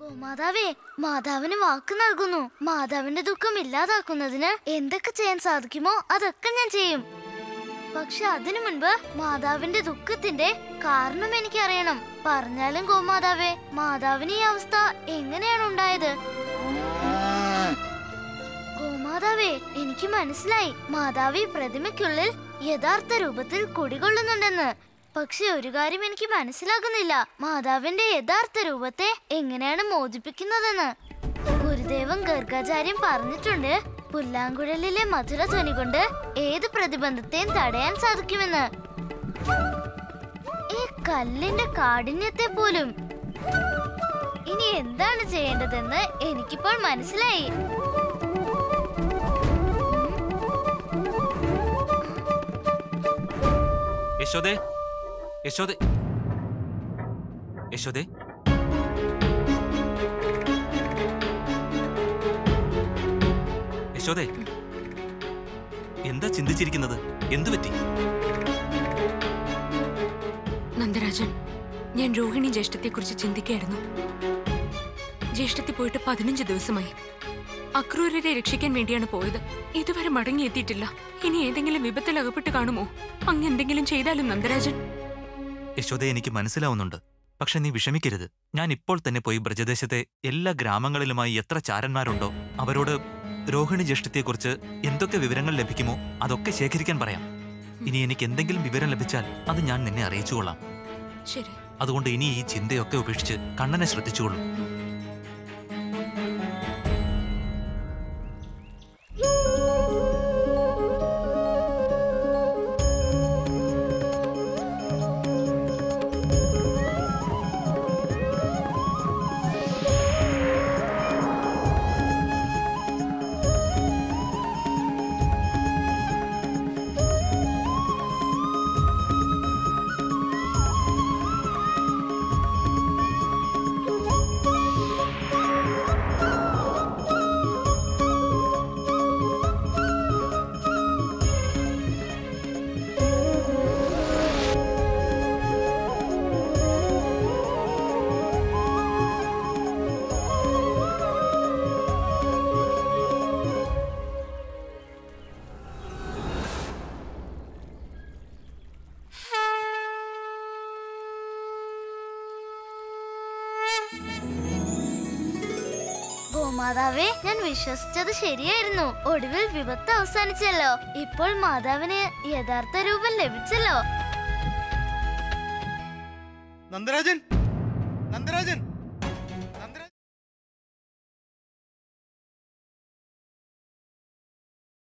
ഗോമാതാവേ മാതാവിന് വാക്ക് നൽകുന്നു മാതാവിന്റെ ദുഃഖം ഇല്ലാതാക്കുന്നതിന് എന്തൊക്കെ ചെയ്യാൻ സാധിക്കുമോ അതൊക്കെ ഞാൻ ചെയ്യും പക്ഷെ അതിനു മുൻപ് മാതാവിന്റെ ദുഃഖത്തിന്റെ കാരണം എനിക്ക് അറിയണം പറഞ്ഞാലും ഗോമാതാവേ മാതാവിന് ഈ അവസ്ഥ എങ്ങനെയാണ് ഉണ്ടായത് ഗോമാതാവേ എനിക്ക് മനസ്സിലായി മാതാവ് ഈ പ്രതിമയ്ക്കുള്ളിൽ യഥാർത്ഥ രൂപത്തിൽ കുടികൊള്ളുന്നുണ്ടെന്ന് പക്ഷെ ഒരു കാര്യം എനിക്ക് മനസ്സിലാകുന്നില്ല മാതാവിന്റെ യഥാർത്ഥ രൂപത്തെ എങ്ങനെയാണ് മോചിപ്പിക്കുന്നതെന്ന് ഗുരുദേവൻ ഗർഗാചാര്യം പറഞ്ഞിട്ടുണ്ട് പുല്ലാങ്കുഴലിലെ മധുരധ്വനി കൊണ്ട് ഏത് പ്രതിബന്ധത്തെയും തടയാൻ സാധിക്കുമെന്ന് ഈ കല്ലിന്റെ കാഠിന്യത്തെ പോലും ഇനി എന്താണ് ചെയ്യേണ്ടതെന്ന് എനിക്കിപ്പോൾ മനസ്സിലായി യശോദേ യശോദേ യശോദേ യശോദേ എന്താ ചിന്തിച്ചിരിക്കുന്നത് എന്തു പറ്റി നന്ദരാജൻ ഞാൻ രോഹിണി ജ്യേഷ്ഠത്തെക്കുറിച്ച് ചിന്തിക്കുകയായിരുന്നു ജ്യേഷ്ഠത്തി പോയിട്ട് പതിനഞ്ച് ദിവസമായി അക്രൂരരെ രക്ഷിക്കാൻ വേണ്ടിയാണ് പോയത് ഇതുവരെ മടങ്ങിയെത്തിയിട്ടില്ല ഇനി ഏതെങ്കിലും വിപത്തിൽ അകപ്പെട്ട് കാണുമോ അങ്ങ് എന്തെങ്കിലും ചെയ്താലും നന്ദരാജൻ യശോദേ എനിക്ക് മനസ്സിലാവുന്നുണ്ട് പക്ഷെ നീ വിഷമിക്കരുത് ഞാൻ ഇപ്പോൾ തന്നെ പോയി ബ്രജദേശത്തെ എല്ലാ ഗ്രാമങ്ങളിലുമായി എത്ര ചാരന്മാരുണ്ടോ അവരോട് രോഹിണി ജ്യേഷ്ഠത്തെക്കുറിച്ച് എന്തൊക്കെ വിവരങ്ങൾ ലഭിക്കുമോ അതൊക്കെ ശേഖരിക്കാൻ പറയാം ഇനി എനിക്ക് എന്തെങ്കിലും വിവരം ലഭിച്ചാൽ അത് ഞാൻ നിന്നെ അറിയിച്ചുകൊള്ളാം ശരി അതുകൊണ്ട് ഇനി ഈ ചിന്തയൊക്കെ ഉപേക്ഷിച്ച് കണ്ണനെ ശ്രദ്ധിച്ചോളൂ ഗോമാതാവേ ഞാൻ വിശ്വസിച്ചത് ശരിയായിരുന്നു ഒടുവിൽ വിപത്ത് അവസാനിച്ചല്ലോ ഇപ്പോൾ മാതാവിന് യഥാർത്ഥ രൂപം ലഭിച്ചല്ലോ നന്ദരാജൻ നന്ദരാജൻ